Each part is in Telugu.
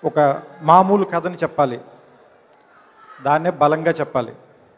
ఒక మామూలు కథని చెప్పాలి దాన్నే బలంగా చెప్పాలి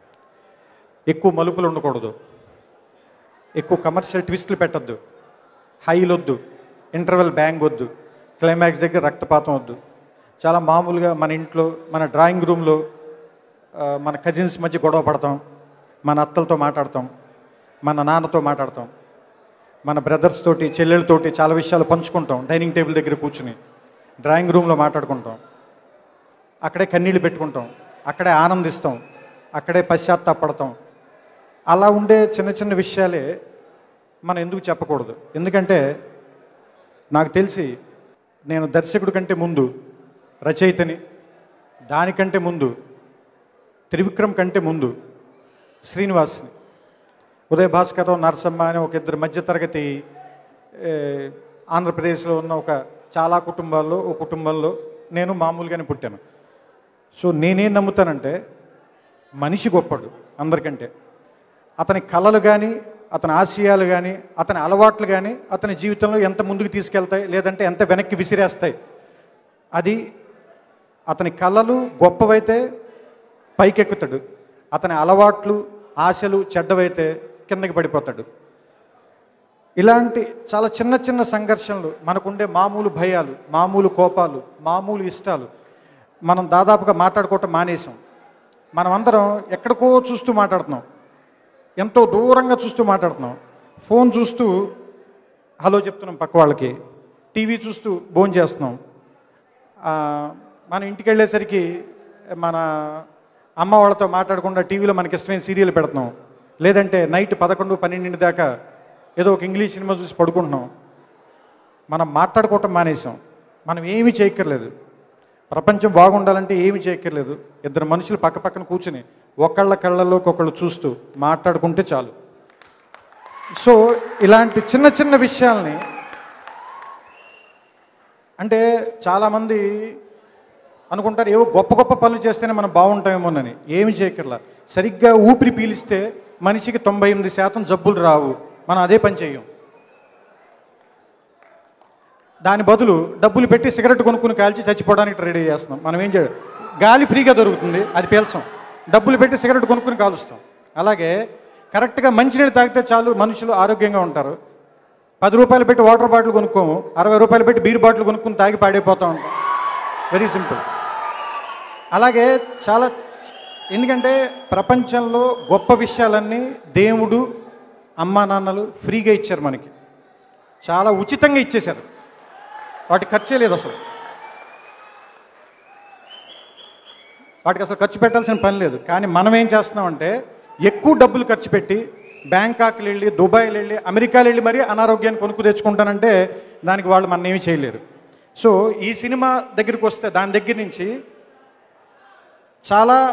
ఎక్కువ మలుపులు ఉండకూడదు ఎక్కువ కమర్షియల్ ట్విస్టులు పెట్టద్దు హైలు వద్దు ఇంటర్వెల్ బ్యాంగ్ వద్దు క్లైమాక్స్ దగ్గర రక్తపాతం వద్దు చాలా మామూలుగా మన ఇంట్లో మన డ్రాయింగ్ రూమ్లో ఆ, మన కజిన్స్ మధ్య గొడవ పడతాం మన అత్తలతో మాట్లాడతాం మన నాన్నతో మాట్లాడతాం మన బ్రదర్స్ తోటి చెల్లెలతోటి చాలా విషయాలు పంచుకుంటాం డైనింగ్ టేబుల్ దగ్గర కూర్చుని డ్రాయింగ్ రూమ్లో మాట్లాడుకుంటాం అక్కడే కన్నీళ్ళు పెట్టుకుంటాం అక్కడే ఆనందిస్తాం అక్కడే పశ్చాత్తాపడతాం అలా ఉండే చిన్న చిన్న విషయాలే మనం ఎందుకు చెప్పకూడదు ఎందుకంటే నాకు తెలిసి నేను దర్శకుడి కంటే ముందు రచయితని దానికంటే ముందు త్రివిక్రమ్ కంటే ముందు శ్రీనివాస్ని ఉదయ భాస్కర్రావు నరసమ్మ అనే ఒక ఇద్దరు మధ్యతరగతి ఏ, ఆంధ్రప్రదేశ్లో ఉన్న ఒక చాలా కుటుంబాల్లో ఒక కుటుంబంలో నేను మామూలుగానే పుట్టాను సో నేనేం నమ్ముతానంటే మనిషి గొప్పడు అందరికంటే అతని కళలు కానీ అతని ఆశయాలు కానీ అతని అలవాట్లు కానీ అతని జీవితంలో ఎంత ముందుకు తీసుకెళ్తాయి లేదంటే ఎంత వెనక్కి విసిరేస్తాయి అది అతని కళలు గొప్పవైతే పైకెక్కుతాడు అతని అలవాట్లు ఆశలు చెడ్డవైతే కిందకి పడిపోతాడు ఇలాంటి చాలా చిన్న చిన్న సంఘర్షణలు మనకుండే మామూలు భయాలు మామూలు కోపాలు మామూలు ఇష్టాలు మనం దాదాపుగా మాట్లాడుకోవటం మానేసాం మనం అందరం ఎక్కడికో చూస్తూ మాట్లాడుతున్నాం ఎంతో దూరంగా చూస్తూ మాట్లాడుతున్నాం ఫోన్ చూస్తూ హలో చెప్తున్నాం పక్క వాళ్ళకి టీవీ చూస్తూ భోజనం చేస్తున్నాం ఆ, మన ఇంటికి వెళ్ళేసరికి మన అమ్మ వాళ్ళతో మాట్లాడకుండా టీవీలో మనకి ఇష్టమైన సీరియల్ పెడుతున్నాం లేదంటే నైట్ పదకొండు పన్నెండింటి దాకా ఏదో ఒక ఇంగ్లీష్ సినిమా చూసి పడుకుంటున్నాం మనం మాట్లాడుకోవటం మానేసాం మనం ఏమీ చేయక్కర్లేదు ప్రపంచం బాగుండాలంటే ఏమి చేయక్కర్లేదు ఇద్దరు మనుషులు పక్క పక్కన కూర్చుని ఒకళ్ళ కళ్ళలోకి ఒకళ్ళు చూస్తూ మాట్లాడుకుంటే చాలు సో ఇలాంటి చిన్న చిన్న విషయాల్ని అంటే చాలామంది అనుకుంటారు ఏవో గొప్ప గొప్ప పనులు చేస్తేనే మనం బాగుంటామేమోనని ఏమి చేయక్కర్లా సరిగ్గా ఊపిరి పీలిస్తే మనిషికి తొంభై ఎనిమిది శాతం జబ్బులు రావు మనం అదే పని చేయం దాని బదులు డబ్బులు పెట్టి సిగరెట్ కొనుక్కుని కాల్చి చచ్చిపోవడానికి రెడీ చేస్తున్నాం మనం ఏం చేయాలి గాలి ఫ్రీగా దొరుకుతుంది అది పీల్చాం డబ్బులు పెట్టి సిగరెట్ కొనుక్కుని కాలుస్తాం అలాగే కరెక్ట్గా మంచినీళ్ళు తాగితే చాలు మనుషులు ఆరోగ్యంగా ఉంటారు పది రూపాయలు పెట్టి వాటర్ బాటిల్ కొనుక్కోము అరవై రూపాయలు పెట్టి బీర్ బాటిల్ కొనుక్కుని తాగి పాడైపోతూ ఉంటాం వెరీ సింపుల్ అలాగే చాలా ఎందుకంటే ప్రపంచంలో గొప్ప విషయాలన్నీ దేవుడు అమ్మా నాన్నలు ఫ్రీగా ఇచ్చారు మనకి చాలా ఉచితంగా ఇచ్చేశారు వాటికి ఖర్చే లేదు అసలు వాటికి అసలు ఖర్చు పెట్టాల్సిన పని లేదు కానీ మనం ఏం చేస్తున్నామంటే ఎక్కువ డబ్బులు ఖర్చు పెట్టి బ్యాంకాక్కి వెళ్ళి దుబాయ్కి వెళ్ళి అమెరికాలో వెళ్ళి మరీ అనారోగ్యాన్ని కొనుక్కు తెచ్చుకుంటానంటే దానికి వాళ్ళు మన ఏమీ చేయలేరు సో ఈ సినిమా దగ్గరికి వస్తే దాని దగ్గర నుంచి చాలా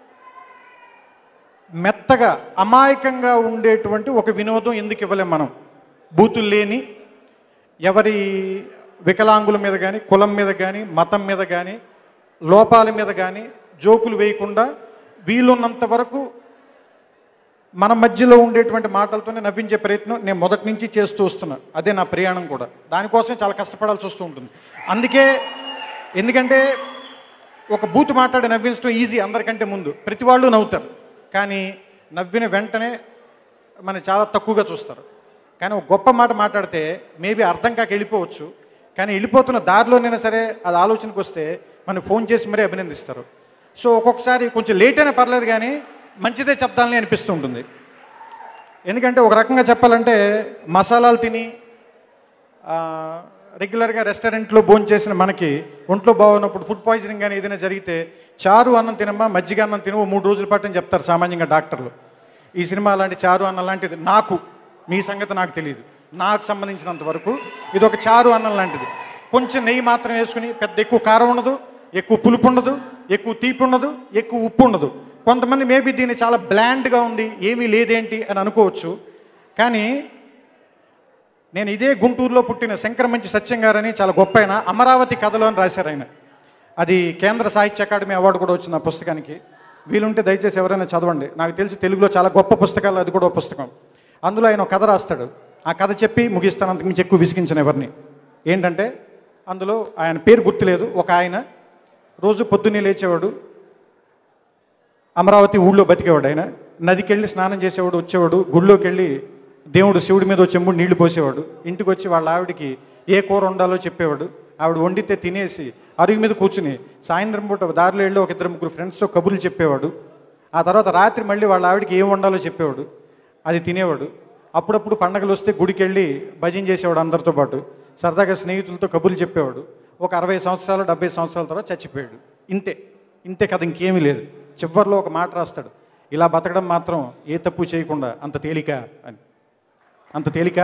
మెత్తగా అమాయకంగా ఉండేటువంటి ఒక వినోదం ఎందుకు ఇవ్వలేం మనం బూతులు లేని ఎవరి వికలాంగుల మీద కానీ కులం మీద కానీ మతం మీద కానీ లోపాల మీద కానీ జోకులు వేయకుండా వీలున్నంత వరకు మన మధ్యలో ఉండేటువంటి మాటలతోనే నవ్వించే ప్రయత్నం నేను మొదటి నుంచి చేస్తూ వస్తున్నా అదే నా ప్రయాణం కూడా దానికోసం చాలా కష్టపడాల్సి వస్తూ ఉంటుంది అందుకే ఎందుకంటే ఒక బూత్ మాట్లాడి నవ్వించడం ఈజీ అందరికంటే ముందు ప్రతి వాళ్ళు నవ్వుతారు కానీ నవ్విన వెంటనే మన చాలా తక్కువగా చూస్తారు కానీ ఒక గొప్ప మాట మాట్లాడితే మేబీ అర్థం కాక వెళ్ళిపోవచ్చు కానీ వెళ్ళిపోతున్న దారిలోనైనా సరే అది ఆలోచనకు వస్తే మనం ఫోన్ చేసి మరీ అభినందిస్తారు సో ఒక్కొక్కసారి కొంచెం లేట్ అయినా పర్లేదు కానీ మంచిదే చెప్దాలని అనిపిస్తూ ఉంటుంది ఎందుకంటే ఒక రకంగా చెప్పాలంటే మసాలాలు తిని ఆ, రెగ్యులర్గా రెస్టారెంట్లో భోజనం చేసిన మనకి ఒంట్లో బాగున్నప్పుడు ఫుడ్ పాయిజనింగ్ కానీ ఏదైనా జరిగితే చారు అన్నం తినమ్మా మజ్జిగ అన్నం తినవు మూడు రోజుల పాటు అని చెప్తారు సామాన్యంగా డాక్టర్లు ఈ సినిమా అలాంటి చారు అన్నం లాంటిది నాకు మీ సంగతి నాకు తెలియదు నాకు సంబంధించినంత వరకు ఇది ఒక చారు అన్నం లాంటిది కొంచెం నెయ్యి మాత్రం వేసుకుని పెద్ద ఎక్కువ కారం ఉండదు ఎక్కువ పులుపు ఉండదు ఎక్కువ తీపి ఉండదు ఎక్కువ ఉప్పు ఉండదు కొంతమంది మేబీ దీన్ని చాలా బ్లాండ్గా ఉంది ఏమీ లేదేంటి అని అనుకోవచ్చు కానీ నేను ఇదే గుంటూరులో పుట్టిన శంకరమంచి సత్యం గారని చాలా గొప్ప ఆయన అమరావతి కథలు అని రాశారు ఆయన అది కేంద్ర సాహిత్య అకాడమీ అవార్డు కూడా వచ్చింది ఆ పుస్తకానికి వీలుంటే దయచేసి ఎవరైనా చదవండి నాకు తెలిసి తెలుగులో చాలా గొప్ప పుస్తకాలు అది కూడా ఒక పుస్తకం అందులో ఆయన ఒక కథ రాస్తాడు ఆ కథ చెప్పి ముగిస్తాను అంతకు మించి ఎక్కువ విసిగించిన ఎవరిని ఏంటంటే అందులో ఆయన పేరు గుర్తులేదు ఒక ఆయన రోజు పొద్దున్నే లేచేవాడు అమరావతి ఊళ్ళో బతికేవాడు ఆయన నదికి వెళ్ళి స్నానం చేసేవాడు వచ్చేవాడు గుళ్ళోకి వెళ్ళి దేవుడు శివుడి మీద వచ్చే చెంబుడు నీళ్లు పోసేవాడు ఇంటికి వచ్చి వాళ్ళ ఆవిడకి ఏ కూర వండాలో చెప్పేవాడు ఆవిడ వండితే తినేసి అరుగు మీద కూర్చుని సాయంత్రం పూట దారిలో వెళ్ళి ఒక ఇద్దరు ముగ్గురు ఫ్రెండ్స్తో కబుర్లు చెప్పేవాడు ఆ తర్వాత రాత్రి మళ్ళీ వాళ్ళ ఆవిడకి ఏం వండాలో చెప్పేవాడు అది తినేవాడు అప్పుడప్పుడు పండగలు వస్తే గుడికి వెళ్ళి భజన చేసేవాడు అందరితో పాటు సరదాగా స్నేహితులతో కబుర్లు చెప్పేవాడు ఒక అరవై సంవత్సరాలు డెబ్బై సంవత్సరాల తర్వాత చచ్చిపోయాడు ఇంతే ఇంతే కదా ఇంకేమీ లేదు చివరిలో ఒక మాట రాస్తాడు ఇలా బతకడం మాత్రం ఏ తప్పు చేయకుండా అంత తేలిక అని అంత తేలిక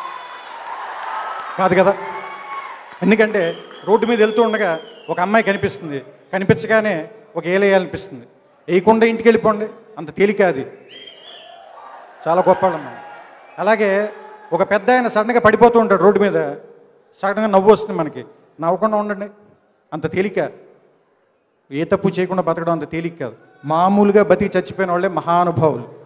కాదు కదా ఎందుకంటే రోడ్డు మీద వెళ్తూ ఉండగా ఒక అమ్మాయి కనిపిస్తుంది కనిపించగానే ఒక ఏలేయాలనిపిస్తుంది వేయకుండా ఇంటికి వెళ్ళిపోండి అంత తేలిక అది చాలా గొప్పవాళ్ళం మనం అలాగే ఒక పెద్ద ఆయన సడన్గా పడిపోతూ ఉంటాడు రోడ్డు మీద సడన్గా నవ్వు వస్తుంది మనకి నవ్వకుండా ఉండండి అంత తేలిక ఏ తప్పు చేయకుండా బతకడం అంత తేలిక కాదు మామూలుగా బతికి చచ్చిపోయిన వాళ్ళే మహానుభావులు